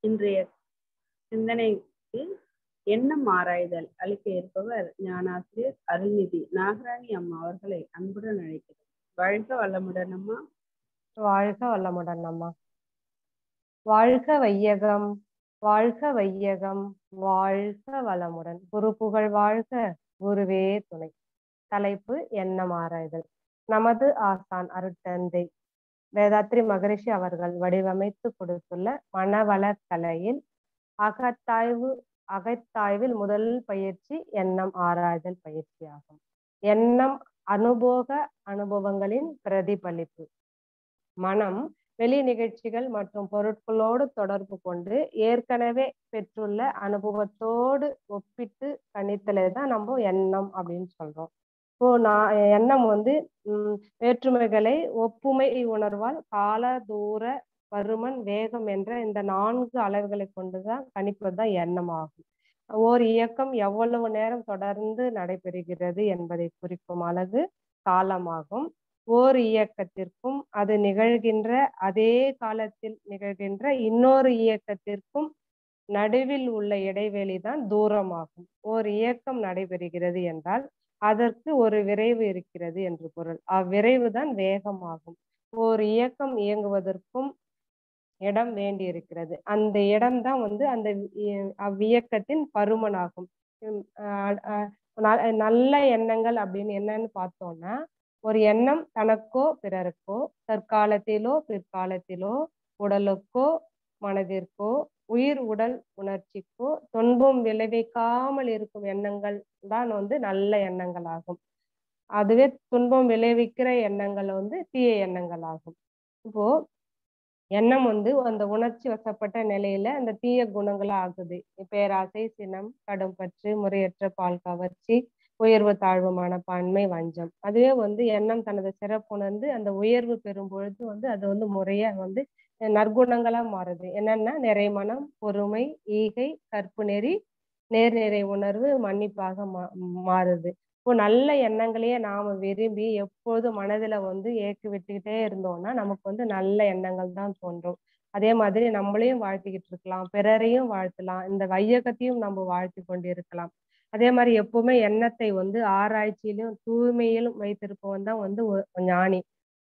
இன்றைய சிந்தனைக்கு எண்ணம் ஆராய்தல் அளிக்க இருப்பவர் ஞானாசிரியர் அருள்நிதி நாகராணி அம்மா அவர்களை அன்புடன் அழைக்கிறேன் வாழ்க வளமுடன் அம்மா வாழ்க வளமுடன் அம்மா வாழ்க வையகம் வாழ்க வையகம் வாழ்க வளமுடன் குரு புகழ் வாழ்க குருவே துணை தலைப்பு எண்ணம் ஆராய்தல் நமது ஆசான் அருட்தந்தை வேதாத்ரி மகரிஷி அவர்கள் வடிவமைத்து கொடுத்துள்ள மனவளக் கலையில் அகத்தாய்வு அகத்தாய்வில் முதல் பயிற்சி எண்ணம் ஆராய்தல் பயிற்சியாகும் எண்ணம் அனுபோக அனுபவங்களின் பிரதிபலிப்பு மனம் வெளி நிகழ்ச்சிகள் மற்றும் பொருட்களோடு தொடர்பு கொண்டு ஏற்கனவே பெற்றுள்ள அனுபவத்தோடு ஒப்பிட்டு கணித்தலே தான் நம்ம எண்ணம் அப்படின்னு சொல்றோம் இப்போ நான் எண்ணம் வந்து உம் வேற்றுமைகளை ஒப்புமை உணர்வால் கால தூர பருமன் வேகம் என்ற இந்த நான்கு அளவுகளை கொண்டுதான் கணிப்பது தான் எண்ணம் ஆகும் ஓர் இயக்கம் எவ்வளவு நேரம் தொடர்ந்து நடைபெறுகிறது என்பதை குறிக்கும் அழகு காலமாகும் ஓர் இயக்கத்திற்கும் அது நிகழ்கின்ற அதே காலத்தில் நிகழ்கின்ற இன்னொரு இயக்கத்திற்கும் நடுவில் உள்ள இடைவெளி தான் தூரமாகும் ஓர் இயக்கம் நடைபெறுகிறது என்றால் அதற்கு ஒரு விரைவு இருக்கிறது என்று பொருள் அவ்விரைவு தான் வேகமாகும் ஓர் இயக்கம் இயங்குவதற்கும் இடம் வேண்டி இருக்கிறது அந்த இடம் தான் வந்து அந்த அவ்வியக்கத்தின் பருமனாகும் நல்ல எண்ணங்கள் அப்படின்னு என்னன்னு பார்த்தோம்னா ஒரு எண்ணம் தனக்கோ பிறருக்கோ தற்காலத்திலோ பிற்காலத்திலோ உடலுக்கோ மனதிற்கோ உயிர் உடல் உணர்ச்சிக்கோ துன்பம் விளைவிக்காமல் இருக்கும் எண்ணங்கள் தான் வந்து நல்ல எண்ணங்கள் ஆகும் அதுவே துன்பம் விளைவிக்கிற எண்ணங்கள் வந்து தீய எண்ணங்கள் ஆகும் இப்போ எண்ணம் வந்து அந்த உணர்ச்சி வசப்பட்ட நிலையில அந்த தீய குணங்களா ஆகுது பேராசை சினம் கடும் பற்று முறையற்ற பால் கவர்ச்சி உயர்வு தாழ்வு மனப்பான்மை வஞ்சம் அதுவே வந்து எண்ணம் தனது சிறப்புணர்ந்து அந்த உயர்வு பெறும் பொழுது வந்து அது வந்து முறைய வந்து நற்குணங்களா மாறுது என்னன்னா நிறைமனம் பொறுமை ஈகை கற்பு நெறி நேர்நிறை உணர்வு மன்னிப்பாக மா மாறுது இப்போ நல்ல எண்ணங்களையே நாம விரும்பி எப்போது மனதுல வந்து ஏற்றி விட்டுக்கிட்டே இருந்தோம்னா நமக்கு வந்து நல்ல எண்ணங்கள் தான் தோன்றும் அதே மாதிரி நம்மளையும் வாழ்த்திக்கிட்டு இருக்கலாம் பிறரையும் வாழ்த்தலாம் இந்த வையகத்தையும் நம்ம வாழ்த்தி கொண்டு இருக்கலாம் அதே மாதிரி எப்பவுமே எண்ணத்தை வந்து ஆராய்ச்சியிலும் தூய்மையிலும் வைத்திருப்பவன் தான் வந்து ஞானி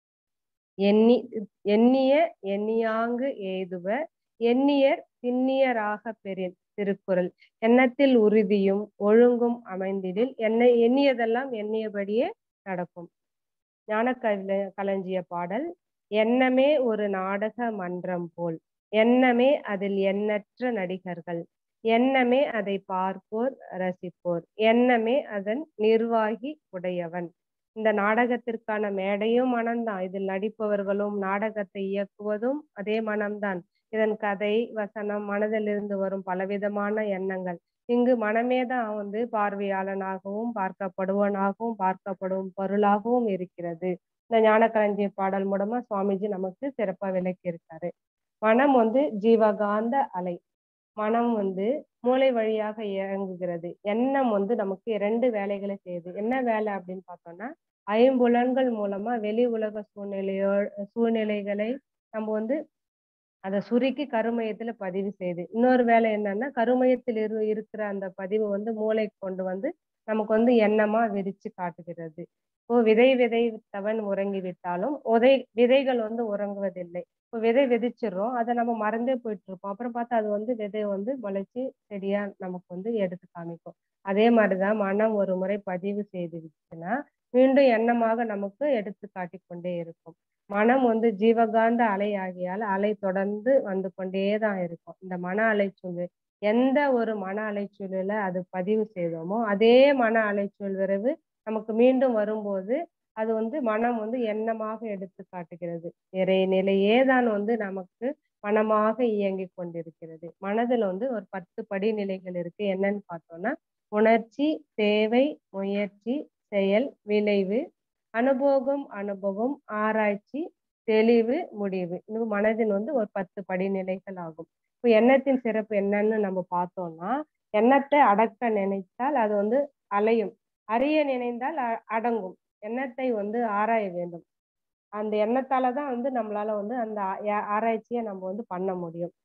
எண்ணி எண்ணிய எண்ணியாங்கு எய்துவ எண்ணியர் திண்ணியராக பெறின் திருக்குறள் எண்ணத்தில் உறுதியும் ஒழுங்கும் அமைந்திடில் என்னை எண்ணியதெல்லாம் எண்ணியபடியே நடக்கும் ஞான கல களஞ்சிய பாடல் எண்ணமே ஒரு நாடக மன்றம் போல் எண்ணமே அதில் எண்ணற்ற நடிகர்கள் எண்ணமே அதை பார்ப்போர் ரசிப்போர் எண்ணமே அதன் நிர்வாகி உடையவன் இந்த நாடகத்திற்கான மேடையும் மனம்தான் இதில் நடிப்பவர்களும் நாடகத்தை இயக்குவதும் அதே மனம்தான் இதன் கதை வசனம் மனதிலிருந்து வரும் பலவிதமான எண்ணங்கள் இங்கு மனமே தான் வந்து பார்வையாளனாகவும் பார்க்கப்படுவனாகவும் பார்க்கப்படும் பொருளாகவும் இருக்கிறது இந்த ஞானக்களஞ்சிய பாடல் மூலமா சுவாமிஜி நமக்கு சிறப்பா விளக்கி இருக்காரு மனம் வந்து ஜீவகாந்த அலை மனம் வந்து மூளை வழியாக இயங்குகிறது எண்ணம் வந்து நமக்கு இரண்டு வேலைகளை செய்யுது என்ன வேலை அப்படின்னு பார்த்தோம்னா ஐம்புலன்கள் மூலமா வெளி உலக சூழ்நிலையோ சூழ்நிலைகளை நம்ம வந்து அதை சுருக்கி கருமையத்துல பதிவு செய்யுது இன்னொரு வேலை என்னன்னா கருமையத்தில் இரு இருக்கிற அந்த பதிவு வந்து மூளை கொண்டு வந்து நமக்கு வந்து எண்ணமா விரிச்சு காட்டுகிறது இப்போ விதை விதைத்தவன் உறங்கி விட்டாலும் உதை விதைகள் வந்து உறங்குவதில்லை இப்போ விதை விதைச்சிடுறோம் அதை நம்ம மறந்தே போயிட்டு இருப்போம் அப்புறம் பார்த்தா அது வந்து விதை வந்து முளைச்சி செடியா நமக்கு வந்து எடுத்து காமிக்கும் அதே மாதிரிதான் மனம் ஒரு முறை பதிவு செய்துச்சுன்னா மீண்டும் எண்ணமாக நமக்கு எடுத்து காட்டி கொண்டே இருக்கும் மனம் வந்து ஜீவகாந்த அலை ஆகியால் அலை தொடர்ந்து வந்து கொண்டே தான் இருக்கும் இந்த மன அலைச்சூழல் எந்த ஒரு மன அலைச்சூழல அது பதிவு செய்தோமோ அதே மன அலைச்சூழல் விரைவு நமக்கு மீண்டும் வரும்போது அது வந்து மனம் வந்து எண்ணமாக எடுத்து காட்டுகிறது இறை நிலையே தான் வந்து நமக்கு மனமாக இயங்கி கொண்டிருக்கிறது மனதில் வந்து ஒரு பத்து படிநிலைகள் இருக்கு என்னன்னு பார்த்தோம்னா உணர்ச்சி தேவை முயற்சி செயல் விளைவு அனுபோகம் அனுபவம் ஆராய்ச்சி தெளிவு முடிவு இது மனதின் வந்து ஒரு பத்து படிநிலைகள் ஆகும் இப்போ எண்ணத்தின் சிறப்பு என்னன்னு நம்ம பார்த்தோம்னா எண்ணத்தை அடக்க நினைத்தால் அது வந்து அலையும் அறிய நினைந்தால் அடங்கும் எண்ணத்தை வந்து ஆராய வேண்டும் அந்த எண்ணத்தால தான் வந்து நம்மளால வந்து அந்த ஆராய்ச்சியை நம்ம வந்து பண்ண முடியும்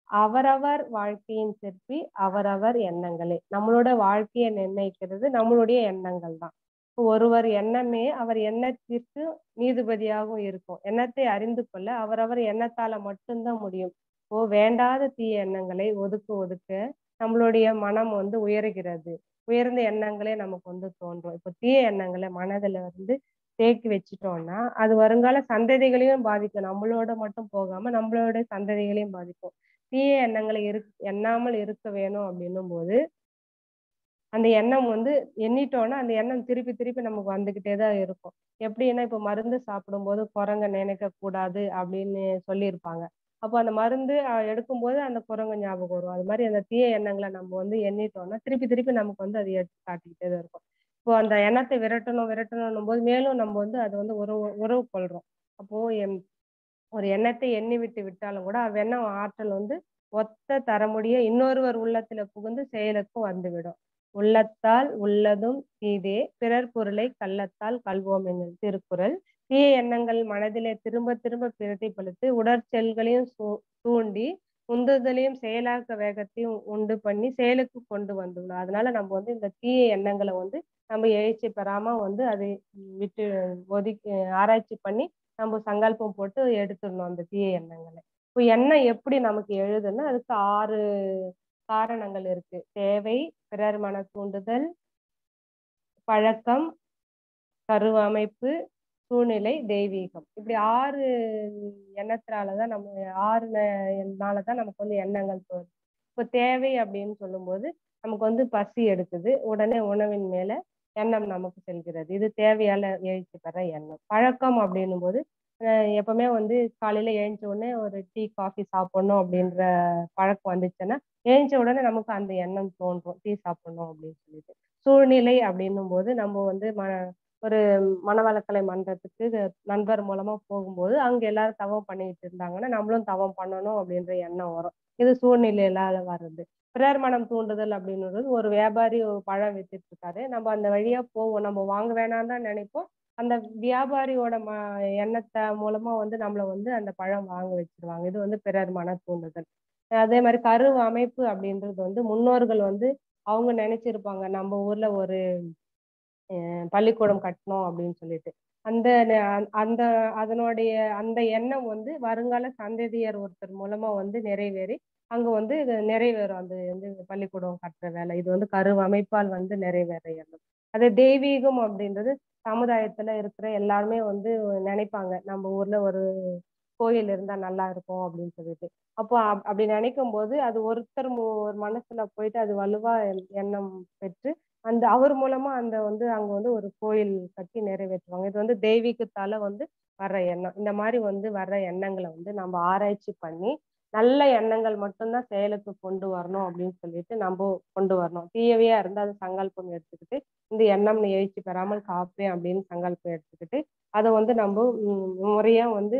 அவரவர் வாழ்க்கையின் சிற்பி அவரவர் எண்ணங்களே நம்மளோட வாழ்க்கையை நிர்ணயிக்கிறது நம்மளுடைய எண்ணங்கள் தான் ஒருவர் எண்ணமே அவர் எண்ணத்திற்கு நீதிபதியாகவும் இருக்கும் எண்ணத்தை அறிந்து கொள்ள அவரவர் எண்ணத்தால மட்டும்தான் முடியும் ஓ வேண்டாத தீய எண்ணங்களை ஒதுக்க ஒதுக்க நம்மளுடைய மனம் வந்து உயர்கிறது உயர்ந்த எண்ணங்களே நமக்கு வந்து தோன்றும் இப்போ தீய எண்ணங்களை மனதுல வந்து தேக்கி வச்சுட்டோம்னா அது வருங்கால சந்ததிகளையும் பாதிக்கும் நம்மளோட மட்டும் போகாம நம்மளோட சந்ததிகளையும் பாதிக்கும் தீய எண்ணங்களை இரு எண்ணாமல் இருக்க வேணும் அப்படின்னும் போது அந்த எண்ணம் வந்து எண்ணிட்டோம்னா அந்த எண்ணம் திருப்பி திருப்பி நமக்கு வந்துகிட்டே தான் இருக்கும் எப்படின்னா இப்ப மருந்து சாப்பிடும்போது குரங்க நினைக்க கூடாது அப்படின்னு சொல்லியிருப்பாங்க அப்போ அந்த மருந்து எடுக்கும்போது அந்த குரங்கு ஞாபகம் வரும் அது மாதிரி அந்த தீய எண்ணங்களை நம்ம வந்து எண்ணிட்டோம்னா திருப்பி திருப்பி நமக்கு வந்து அது எடுத்து காட்டிக்கிட்டே தான் இருக்கும் இப்போ அந்த எண்ணத்தை விரட்டணும் விரட்டணும் போது மேலும் நம்ம வந்து அதை வந்து உறவு உறவு கொள்றோம் அப்போ ஒரு எண்ணத்தை எண்ணி விட்டு விட்டாலும் கூட அவ்வெண்ணம் ஆற்றல் வந்து ஒத்த தரமுடிய இன்னொருவர் உள்ளத்துல புகுந்து செயலுக்கும் வந்துவிடும் உள்ளத்தால் உள்ளதும் தீதே பிறர் பொருளை கள்ளத்தால் கல்வோம் என்னும் திருக்குறள் தீய எண்ணங்கள் மனதிலே திரும்ப திரும்ப பிரதிபலித்து உடற்செல்களையும் தூண்டி உந்துதலையும் செயலாக்க வேகத்தையும் உண்டு பண்ணி செயலுக்கு கொண்டு வந்துள்ளோம் அதனால நம்ம வந்து இந்த தீய எண்ணங்களை வந்து நம்ம எழுச்சி பெறாம வந்து அதை விட்டு ஒதுக்கி ஆராய்ச்சி பண்ணி நம்ம சங்கல்பம் போட்டு எடுத்துடணும் அந்த தீய எண்ணங்களை இப்போ எண்ணம் எப்படி நமக்கு எழுதுன்னா அதுக்கு ஆறு காரணங்கள் இருக்கு தேவை பிறர் மன தூண்டுதல் பழக்கம் கருவமைப்பு சூழ்நிலை தெய்வீகம் இப்படி ஆறு எண்ணத்தினாலதான் நம்ம ஆறு நாளதான் நமக்கு வந்து எண்ணங்கள் தோணுது இப்போ தேவை அப்படின்னு சொல்லும்போது நமக்கு வந்து பசி எடுக்குது உடனே உணவின் மேல எண்ணம் நமக்கு செல்கிறது இது தேவையால எழுச்சி பெற எண்ணம் பழக்கம் அப்படின்னும் போது எப்பவுமே வந்து காலையில எழுந்த உடனே ஒரு டீ காஃபி சாப்பிடணும் அப்படின்ற பழக்கம் வந்துச்சுன்னா எழுந்த உடனே நமக்கு அந்த எண்ணம் தோன்றும் டீ சாப்பிடணும் அப்படின்னு சொல்லிட்டு சூழ்நிலை அப்படின்னும் போது நம்ம வந்து ம ஒரு மனவளக்கலை மன்றத்துக்கு நண்பர் மூலமா போகும்போது அங்க எல்லாரும் தவம் பண்ணிட்டு இருந்தாங்கன்னா நம்மளும் தவம் பண்ணணும் அப்படின்ற எண்ணம் வரும் இது சூழ்நிலையில வர்றது பிறர் மனம் தூண்டுதல் அப்படின்றது ஒரு வியாபாரி ஒரு பழம் வித்துட்டு இருக்காரு நம்ம அந்த வழியா போவோம் நம்ம வாங்க வேணாம் தான் நினைப்போம் அந்த வியாபாரியோட ம எண்ணத்தை மூலமா வந்து நம்மள வந்து அந்த பழம் வாங்க வச்சிருவாங்க இது வந்து பிறர் மன தூண்டுதல் அதே மாதிரி கரு அமைப்பு அப்படின்றது வந்து முன்னோர்கள் வந்து அவங்க நினைச்சிருப்பாங்க நம்ம ஊர்ல ஒரு பள்ளிக்கூடம் கட்டணும் அப்படின்னு சொல்லிட்டு அந்த அந்த அதனுடைய அந்த எண்ணம் வந்து வருங்கால சந்ததியர் ஒருத்தர் மூலமா வந்து நிறைவேறி அங்க வந்து இது நிறைவேறும் அந்த வந்து பள்ளிக்கூடம் கட்டுற வேலை இது வந்து கரு அமைப்பால் வந்து நிறைவேற எண்ணம் அது தெய்வீகம் அப்படின்றது சமுதாயத்துல இருக்கிற எல்லாருமே வந்து நினைப்பாங்க நம்ம ஊர்ல ஒரு கோயில் இருந்தா நல்லா இருக்கும் அப்படின்னு சொல்லிட்டு அப்போ அப்படி நினைக்கும் போது அது ஒருத்தர் ஒரு மனசுல போயிட்டு அது வலுவா எண்ணம் பெற்று அந்த அவர் மூலமா அந்த வந்து அங்க வந்து ஒரு கோயில் கட்டி நிறைவேற்றுவாங்க இது வந்து தெய்வீகத்தால வந்து வர்ற எண்ணம் இந்த மாதிரி வந்து வர்ற எண்ணங்களை வந்து நம்ம ஆராய்ச்சி பண்ணி நல்ல எண்ணங்கள் மட்டும்தான் செயலுக்கு கொண்டு வரணும் அப்படின்னு சொல்லிட்டு நம்ம கொண்டு வரணும் தீயவையா இருந்தா அது சங்கல்பம் எடுத்துக்கிட்டு இந்த எண்ணம் எழுச்சி பெறாமல் காப்பேன் அப்படின்னு சங்கல்பம் எடுத்துக்கிட்டு அதை வந்து நம்ம முறையா வந்து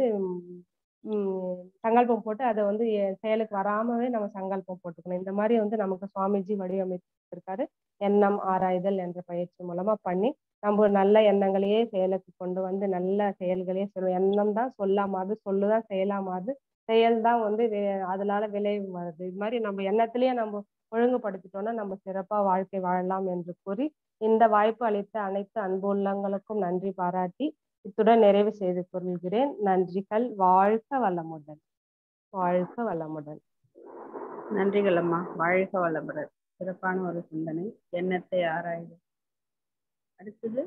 உம் சங்கல்பம் போட்டு அதை வந்து செயலுக்கு வராமவே நம்ம சங்கல்பம் போட்டுக்கணும் இந்த மாதிரி வந்து நமக்கு சுவாமிஜி வடிவமைத்திருக்காரு எண்ணம் ஆராய்தல் என்ற பயிற்சி மூலமா பண்ணி நம்ம நல்ல எண்ணங்களையே செயலுக்கு கொண்டு வந்து நல்ல செயல்களையே சொல்லுவோம் எண்ணம் தான் சொல்லாமாது சொல்லுதான் செயலாமாது செயல் தான் வந்து அதனால விளைவு வருது இது மாதிரி நம்ம எண்ணத்திலேயே நம்ம ஒழுங்குபடுத்திட்டோம்னா நம்ம சிறப்பா வாழ்க்கை வாழலாம் என்று கூறி இந்த வாய்ப்பு அளித்த அனைத்து அன்பு உள்ளங்களுக்கும் நன்றி பாராட்டி இத்துடன் நிறைவு செய்து கொள்கிறேன் நன்றிகள் வாழ்க வளமுடன் வாழ்க வளமுடன் நன்றிகள் அம்மா வாழ்க வளமுடன் சிறப்பான ஒரு சிந்தனை எண்ணத்தை ஆராய்வு அடுத்தது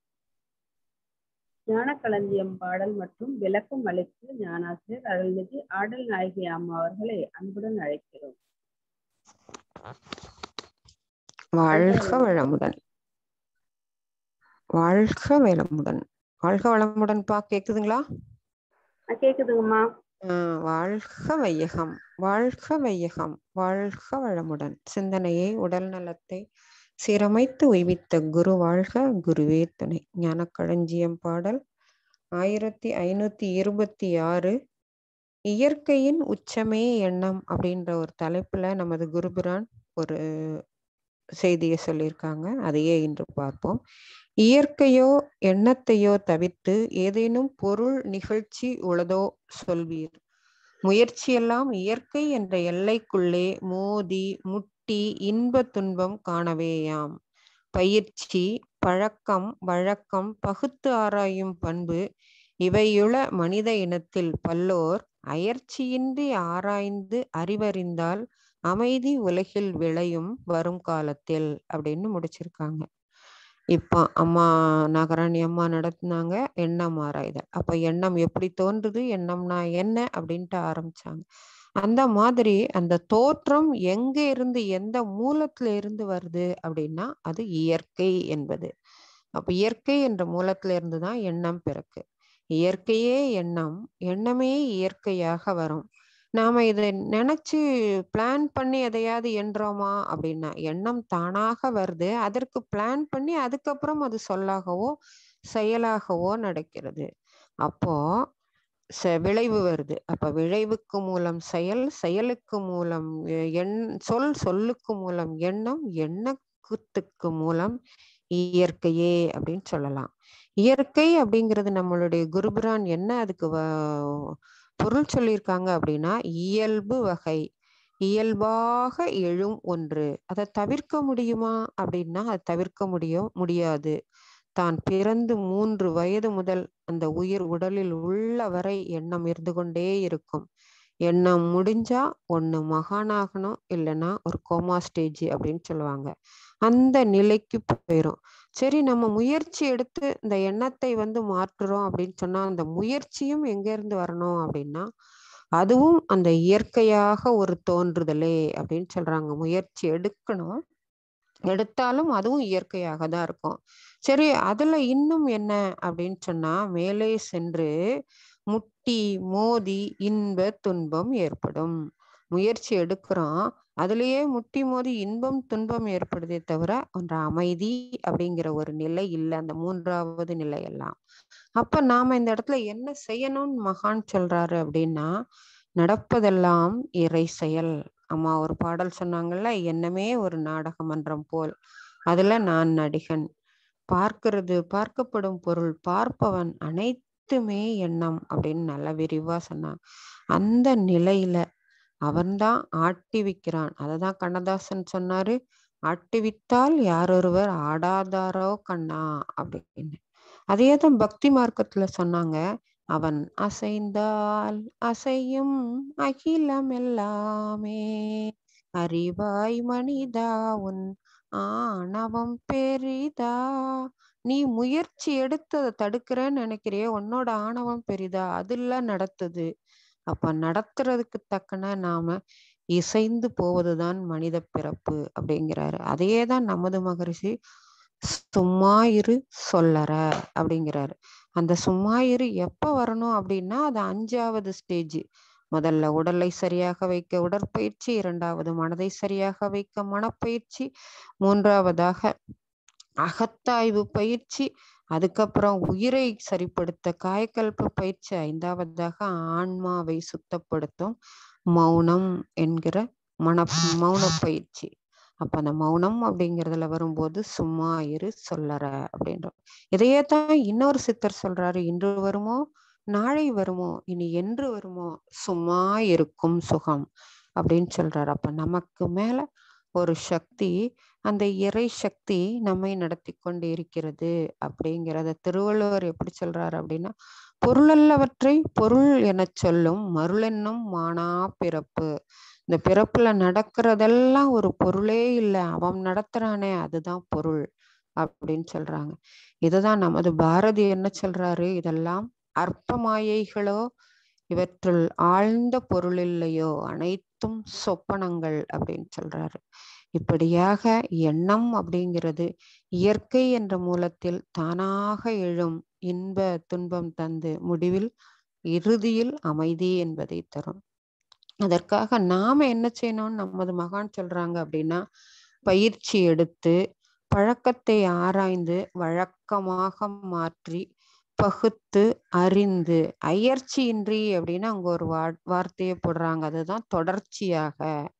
ஞானக்களஞ்சியம் பாடல் மற்றும் விளக்கம் அளித்து ஞானாசிரியர் அருள்நிதி ஆடல் நாயகி அம்மா அவர்களை அன்புடன் அழைக்கிறோம் வாழ்க வளமுடன் வாழ்க வளமுடன் வாழ்க வளமுடன்பா கேக்குதுங்களா கேக்குதுங்கம்மா வாழ்க வையகம் வாழ்க வையகம் வாழ்க வளமுடன் சிந்தனையை உடல் நலத்தை சீரமைத்து உய்வித்த குரு வாழ்க குருவே துணை ஞானக்களஞ்சியம் பாடல் ஆயிரத்தி ஐநூத்தி இருபத்தி ஆறு இயற்கையின் உச்சமே எண்ணம் அப்படின்ற ஒரு தலைப்புல நமது குருபிரான் ஒரு செய்தியை சொல்லியிருக்காங்க அதையே இன்று பார்ப்போம் இயற்கையோ எண்ணத்தையோ தவிர்த்து ஏதேனும் பொருள் நிகழ்ச்சி உள்ளதோ சொல்வீர் முயற்சியெல்லாம் இயற்கை என்ற எல்லைக்குள்ளே மோதி முட்டி இன்ப துன்பம் காணவேயாம் பயிற்சி பழக்கம் வழக்கம் பகுத்து ஆராயும் பண்பு இவையுள மனித இனத்தில் பல்லோர் அயற்சியின்றி ஆராய்ந்து அறிவறிந்தால் அமைதி உலகில் விளையும் வரும் காலத்தில் அப்படின்னு முடிச்சிருக்காங்க இப்போ அம்மா நகராணி அம்மா நடத்துனாங்க எண்ணம் ஆராய்தல் அப்ப எண்ணம் எப்படி தோன்றுது எண்ணம்னா என்ன அப்படின்ட்டு ஆரம்பிச்சாங்க அந்த மாதிரி அந்த தோற்றம் எங்க இருந்து எந்த மூலத்துல இருந்து வருது அப்படின்னா அது இயற்கை என்பது அப்ப இயற்கை என்ற மூலத்துல இருந்து தான் எண்ணம் பிறக்கு இயற்கையே எண்ணம் எண்ணமே இயற்கையாக வரும் நாம இதை நினைச்சு பிளான் பண்ணி எதையாவது எண்றோமா அப்படின்னா எண்ணம் தானாக வருது அதற்கு பிளான் பண்ணி அதுக்கப்புறம் அது சொல்லாகவோ செயலாகவோ நடக்கிறது அப்போ ச விளைவு வருது அப்ப விளைவுக்கு மூலம் செயல் செயலுக்கு மூலம் எண் சொல் சொல்லுக்கு மூலம் எண்ணம் எண்ணத்துக்கு மூலம் இயற்கையே அப்படின்னு சொல்லலாம் இயற்கை அப்படிங்கிறது நம்மளுடைய குருபுரான் என்ன அதுக்கு பொருள் சொல்லியிருக்காங்க அப்படின்னா இயல்பு வகை இயல்பாக எழும் ஒன்று அதை தவிர்க்க முடியுமா அப்படின்னா அதை தவிர்க்க முடியும் முடியாது தான் பிறந்து மூன்று வயது முதல் அந்த உயிர் உடலில் உள்ள வரை எண்ணம் இருந்து கொண்டே இருக்கும் எண்ணம் முடிஞ்சா ஒண்ணு மகானாகணும் இல்லைன்னா ஒரு கோமா ஸ்டேஜ் அப்படின்னு சொல்லுவாங்க அந்த நிலைக்கு போயிடும் சரி நம்ம முயற்சி எடுத்து இந்த எண்ணத்தை வந்து மாற்றுறோம் அப்படின்னு சொன்னா அந்த முயற்சியும் எங்க இருந்து வரணும் அப்படின்னா அதுவும் அந்த இயற்கையாக ஒரு தோன்றுதலே அப்படின்னு சொல்றாங்க முயற்சி எடுக்கணும் எடுத்தாலும் அதுவும் இயற்கையாக தான் இருக்கும் சரி அதுல இன்னும் என்ன அப்படின்னு சொன்னா மேலே சென்று முட்டி மோதி இன்ப துன்பம் ஏற்படும் முயற்சி எடுக்கிறோம் அதுலயே முட்டி மோதி இன்பம் துன்பம் ஏற்படுதே தவிர ஒன்ற அமைதி அப்படிங்கிற ஒரு நிலை இல்லை அந்த மூன்றாவது நிலை எல்லாம் அப்ப நாம இந்த இடத்துல என்ன செய்யணும்னு மகான் சொல்றாரு அப்படின்னா நடப்பதெல்லாம் இறை செயல் அம்மா ஒரு பாடல் சொன்னாங்கல்ல என்னமே ஒரு நாடக மன்றம் போல் அதுல நான் நடிகன் பார்க்கிறது பார்க்கப்படும் பொருள் பார்ப்பவன் அனைத்துமே எண்ணம் அப்படின்னு நல்லா விரிவா சொன்னான் அந்த நிலையில அவன்தான் ஆட்டிவிக்கிறான் அததான் கண்ணதாசன் சொன்னாரு ஆட்டிவித்தால் யாரொருவர் ஆடாதாரோ கண்ணா அப்படின்னு அதே தான் பக்தி மார்க்கத்துல சொன்னாங்க அவன் அசைந்தால் அசையும் அகிலம் எல்லாமே அறிவாய் மனிதா உன் ஆணவம் பெரிதா நீ முயற்சி எடுத்து அதை தடுக்கிறேன்னு நினைக்கிறிய உன்னோட ஆணவம் பெரிதா அதுல நடத்துது அப்ப நடத்துறதுக்கு தக்கன நாம இசைந்து போவதுதான் மனித பிறப்பு அப்படிங்கிறாரு அதையே தான் நமது மகரிஷி சும்மா இரு சொல்லற அப்படிங்கிறாரு அந்த சும்மா இரு எப்ப வரணும் அப்படின்னா அது அஞ்சாவது ஸ்டேஜ் முதல்ல உடலை சரியாக வைக்க உடற்பயிற்சி இரண்டாவது மனதை சரியாக வைக்க மனப்பயிற்சி மூன்றாவதாக அகத்தாய்வு பயிற்சி அதுக்கப்புறம் உயிரை சரிப்படுத்த காயக்கல்ப பயிற்சி ஐந்தாவதாக ஆன்மாவை சுத்தப்படுத்தும் மௌனம் என்கிற மன மௌன பயிற்சி அப்ப அந்த மௌனம் அப்படிங்கிறதுல வரும்போது சும்மா இரு சொல்லற அப்படின்றோம் இதையே தான் இன்னொரு சித்தர் சொல்றாரு இன்று வருமோ நாளை வருமோ இனி என்று வருமோ சும்மா இருக்கும் சுகம் அப்படின்னு சொல்றாரு அப்ப நமக்கு மேல ஒரு சக்தி அந்த இறை சக்தி நம்மை நடத்தி கொண்டு இருக்கிறது அப்படிங்கிறத திருவள்ளுவர் எப்படி சொல்றாரு அப்படின்னா பொருளல்லவற்றை பொருள் என சொல்லும் மருளென்னும் மானா பிறப்பு இந்த பிறப்புல நடக்கிறதெல்லாம் ஒரு பொருளே இல்லை அவன் நடத்துறானே அதுதான் பொருள் அப்படின்னு சொல்றாங்க இதுதான் நமது பாரதி என்ன சொல்றாரு இதெல்லாம் அற்ப மாயைகளோ இவற்றுள் ஆழ்ந்த பொருள் இல்லையோ அனைத்தும் சொப்பனங்கள் அப்படின்னு சொல்றாரு இப்படியாக எண்ணம் அப்படிங்கிறது இயற்கை என்ற மூலத்தில் தானாக எழும் இன்ப துன்பம் தந்து முடிவில் இறுதியில் அமைதி என்பதை தரும் அதற்காக நாம என்ன செய்யணும்னு நமது மகான் சொல்றாங்க அப்படின்னா பயிற்சி எடுத்து பழக்கத்தை ஆராய்ந்து வழக்கமாக மாற்றி பகுத்து அறிந்து அயற்சியின்றி அப்படின்னு அங்க ஒரு வார்த்தையை போடுறாங்க அதுதான் தொடர்ச்சியாக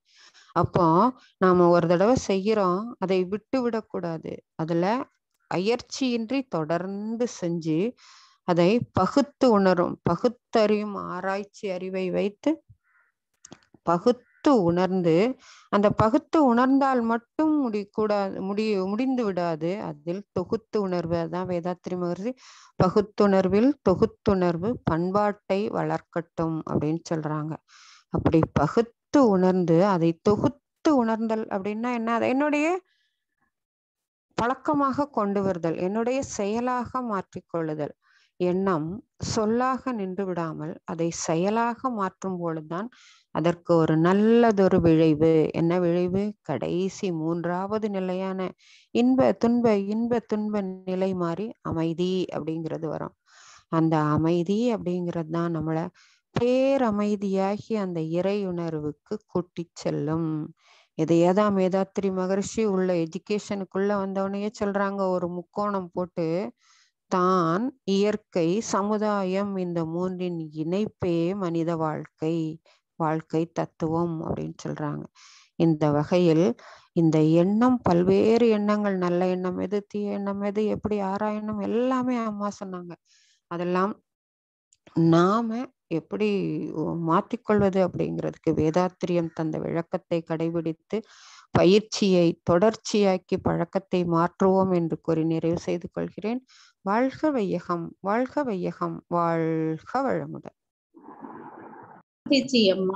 அப்போ நாம ஒரு தடவை செய்யறோம் அதை விட்டு விடக்கூடாது அதுல அயற்சியின்றி தொடர்ந்து செஞ்சு அதை பகுத்து உணரும் பகுத்தறியும் ஆராய்ச்சி அறிவை வைத்து பகுத்து உணர்ந்து அந்த பகுத்து உணர்ந்தால் மட்டும் முடி கூடாது முடி முடிந்து விடாது அதில் தொகுத்து உணர்வு அதான் வேதாத்திரி மகர்ஷி பகுத்துணர்வில் தொகுத்துணர்வு பண்பாட்டை வளர்க்கட்டும் அப்படின்னு சொல்றாங்க அப்படி பகுத்து உணர்ந்து அதை தொகுத்து உணர்ந்தல் அப்படின்னா என்ன அதை என்னுடைய பழக்கமாக கொண்டு வருதல் என்னுடைய செயலாக மாற்றிக்கொள்ளுதல் எண்ணம் சொல்லாக நின்று விடாமல் அதை செயலாக மாற்றும் பொழுதுதான் அதற்கு ஒரு நல்லதொரு விளைவு என்ன விளைவு கடைசி மூன்றாவது நிலையான இன்ப துன்ப இன்ப துன்ப நிலை மாறி அமைதி அப்படிங்கிறது வரும் அந்த அமைதி அப்படிங்கிறது தான் நம்மளை பேரமைதியாகி அந்த இறை உணர்வுக்கு கூட்டி செல்லும் இதையேதான் மேதாத்திரி மகர்ஷி உள்ள எஜுகேஷனுக்குள்ள வந்தவனையே சொல்றாங்க ஒரு முக்கோணம் போட்டு தான் இயற்கை சமுதாயம் இந்த மூன்றின் இணைப்பே மனித வாழ்க்கை வாழ்க்கை தத்துவம் அப்படின்னு சொல்றாங்க இந்த வகையில் இந்த எண்ணம் பல்வேறு எண்ணங்கள் நல்ல எண்ணம் எது தீய எண்ணம் எது எப்படி ஆராயணும் எல்லாமே அம்மா சொன்னாங்க அதெல்லாம் நாம எப்படி மாற்றிக்கொள்வது அப்படிங்கிறதுக்கு வேதாத்திரியம் தந்த விளக்கத்தை கடைபிடித்து பயிற்சியை தொடர்ச்சியாக்கி பழக்கத்தை மாற்றுவோம் என்று கூறி நிறைவு செய்து கொள்கிறேன் வாழ்க வையகம் வாழ்க வையகம் வாழ்க வளமுடன் Shanti Amma.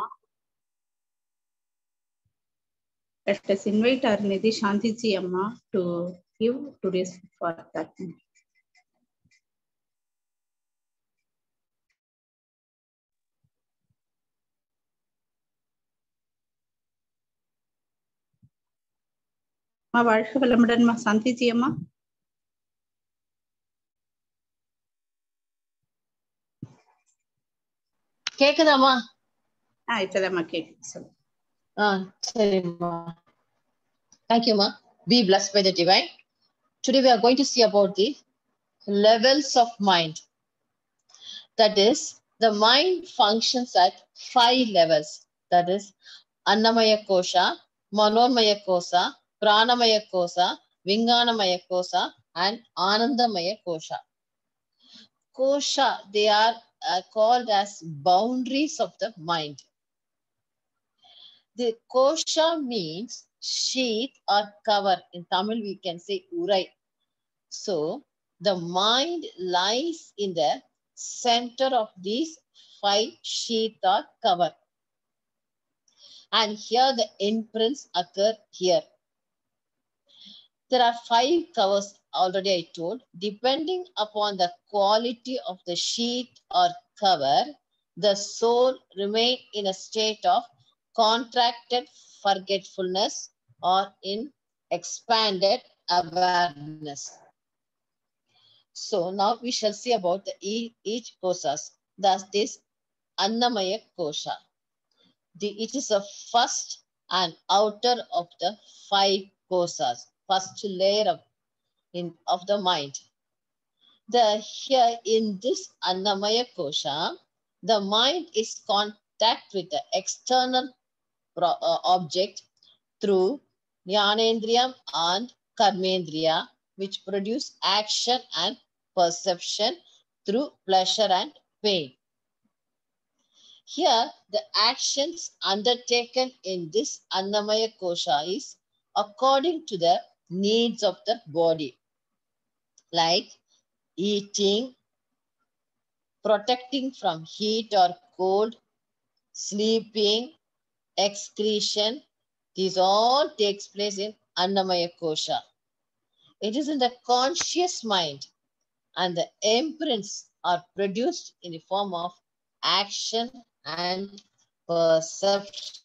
Let us invite our Nidhi Shanti Amma to give today's for that. அம்மா வாழ்க வளமுடன்மா சாந்திஜி அம்மா கேக்குதாம்மா ஆ இப்பதாம்மா கேட்குது சொல்லு ஆ சரிம்மா தேங்க்யூம்மா be blessed by the divine today we are going to see about the levels of mind that is the mind functions at five levels that is annamaya kosha manomaya kosha pranamaya kosha vinganamaya kosha and anandamaya kosha kosha they are uh, called as boundaries of the mind the kosha means sheath or cover in tamil we can say urai so the mind lies in the center of these five sheath or cover and here the imprints occur here there are five covers already I told. Depending upon the quality of the sheet or cover, the soul remain in a state of contracted forgetfulness or in expanded awareness. So now we shall see about the e- each kosas. Thus this Annamaya kosha. The, it is the first and outer of the five kosas, first layer of in, of the mind. The here in this Annamaya kosha, the mind is contact with the external pro, uh, object through Jnanendriyam and Karmendriya, which produce action and perception through pleasure and pain. Here, the actions undertaken in this Annamaya kosha is according to the needs of the body, like eating, protecting from heat or cold, sleeping, excretion. These all takes place in Annamaya kosha. It is in the conscious mind and the imprints are produced in the form of action and perception.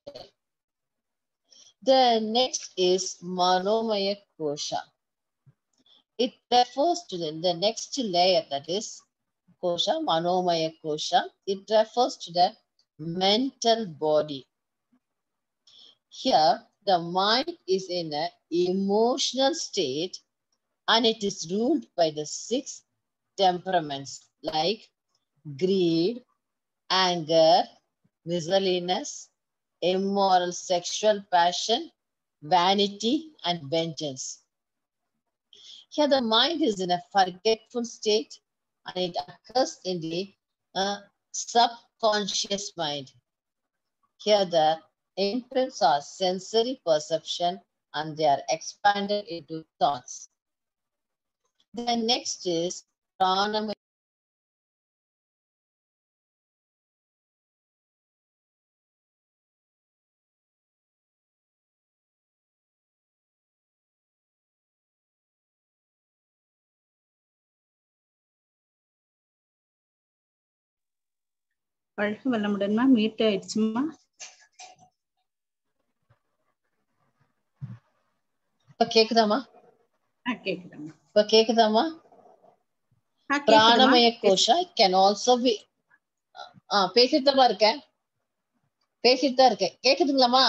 The next is Manomaya Kosha. It refers to the, the next layer that is Kosha, Manomaya Kosha. It refers to the mental body. Here, the mind is in an emotional state and it is ruled by the six temperaments like greed, anger, miserliness, immoral sexual passion, vanity, and vengeance. Here, the mind is in a forgetful state and it occurs in the uh, subconscious mind. Here the imprints are sensory perception and they are expanded into thoughts. The next is pranamaya. வாழ்க வளமுடன்மா meet ஆயிடுச்சுமா இப்ப கேக்குதாமா ஆ கேக்குதும்மா இப்ப கேக்குதாமா ஆ கேக்குதும்மா Pranamaya Kosha can also be ஆ பேசிட்டு தான் இருக்கேன் பேசிட்டு தான் இருக்கேன் கேக்குதுங்களாமா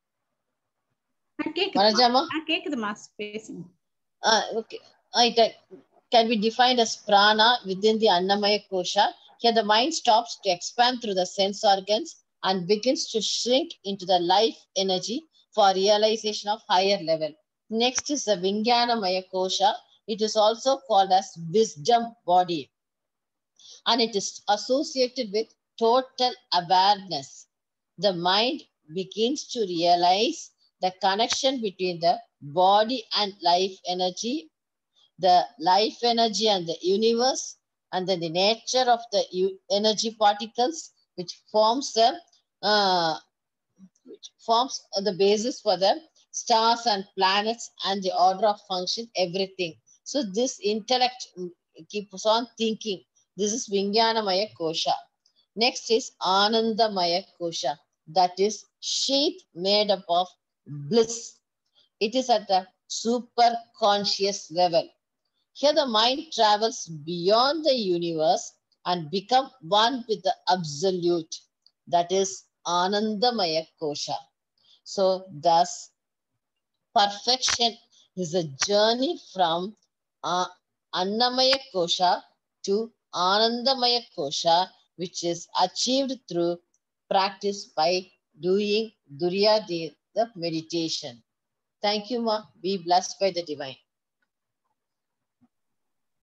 ஆ கேக்குதுமா வனஜாமா ஆ கேக்குதுமா பேசுங்க Uh, okay. Uh, It uh, can be defined as prana within the Annamaya kosha. Here, the mind stops to expand through the sense organs and begins to shrink into the life energy for realization of higher level. Next is the Vijnanamaya kosha. It is also called as wisdom body, and it is associated with total awareness. The mind begins to realize the connection between the body and life energy, the life energy and the universe, and then the nature of the u- energy particles, which forms the uh, which forms the basis for the stars and planets and the order of function, everything. So this intellect mm, keeps on thinking. This is Vijnanamaya Kosha. Next is Anandamaya Kosha. That is sheath made up of bliss. It is at the super conscious level. Here the mind travels beyond the universe and become one with the absolute. That is Anandamaya Kosha. So thus perfection is a journey from uh, Annamaya Kosha to Anandamaya Kosha, which is achieved through practice by doing Durya the meditation. Thank you, Ma. Be blessed by the divine.